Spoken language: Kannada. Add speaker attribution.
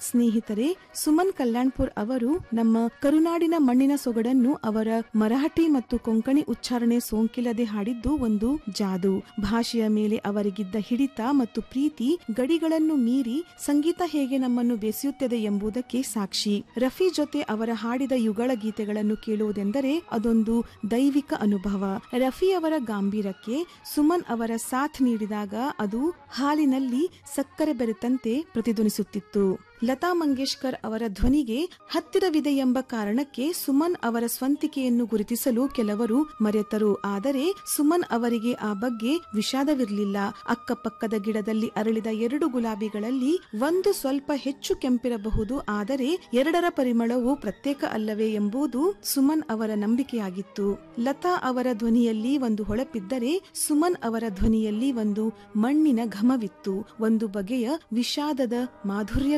Speaker 1: ಸ್ನೇಹಿತರೆ ಸುಮನ್ ಕಲ್ಯಾಣ್ಪುರ್ ಅವರು ನಮ್ಮ ಕರುನಾಡಿನ ಮಣ್ಣಿನ ಸೊಗಡನ್ನು ಅವರ ಮರಾಠಿ ಮತ್ತು ಕೊಂಕಣಿ ಉಚ್ಚಾರಣೆ ಸೋಂಕಿಲ್ಲದೆ ಹಾಡಿದ್ದು ಒಂದು ಜಾದು ಭಾಷೆಯ ಮೇಲೆ ಅವರಿಗಿದ್ದ ಹಿಡಿತ ಮತ್ತು ಪ್ರೀತಿ ಗಡಿಗಳನ್ನು ಮೀರಿ ಸಂಗೀತ ಹೇಗೆ ನಮ್ಮನ್ನು ಬೆಸೆಯುತ್ತದೆ ಎಂಬುದಕ್ಕೆ ಸಾಕ್ಷಿ ರಫಿ ಜೊತೆ ಅವರ ಹಾಡಿದ ಯುಗಳ ಗೀತೆಗಳನ್ನು ಕೇಳುವುದೆಂದರೆ ಅದೊಂದು ದೈವಿಕ ಅನುಭವ ರಫಿ ಅವರ ಗಾಂಭೀರಕ್ಕೆ ಸುಮನ್ ಅವರ ಸಾಥ್ ನೀಡಿದಾಗ ಅದು ಹಾಲಿನಲ್ಲಿ ಸಕ್ಕರೆ ಬೆರೆತಂತೆ ಪ್ರತಿಧ್ವನಿಸುತ್ತಿತ್ತು ಲತಾ ಮಂಗೇಶ್ಕರ್ ಅವರ ಧ್ವನಿಗೆ ಹತ್ತಿರವಿದೆ ಎಂಬ ಕಾರಣಕ್ಕೆ ಸುಮನ್ ಅವರ ಸ್ವಂತಿಕೆಯನ್ನು ಗುರುತಿಸಲು ಕೆಲವರು ಮರೆತರು ಆದರೆ ಸುಮನ್ ಅವರಿಗೆ ಆ ಬಗ್ಗೆ ವಿಷಾದವಿರಲಿಲ್ಲ ಅಕ್ಕಪಕ್ಕದ ಗಿಡದಲ್ಲಿ ಅರಳಿದ ಎರಡು ಗುಲಾಬಿಗಳಲ್ಲಿ ಒಂದು ಸ್ವಲ್ಪ ಹೆಚ್ಚು ಕೆಂಪಿರಬಹುದು ಆದರೆ ಎರಡರ ಪರಿಮಳವು ಪ್ರತ್ಯೇಕ ಅಲ್ಲವೇ ಎಂಬುದು ಸುಮನ್ ಅವರ ನಂಬಿಕೆಯಾಗಿತ್ತು ಲತಾ ಅವರ ಧ್ವನಿಯಲ್ಲಿ ಒಂದು ಹೊಳಪಿದ್ದರೆ ಸುಮನ್ ಅವರ ಧ್ವನಿಯಲ್ಲಿ ಒಂದು ಮಣ್ಣಿನ ಘಮವಿತ್ತು ಒಂದು ಬಗೆಯ ವಿಷಾದದ ಮಾಧುರ್ಯ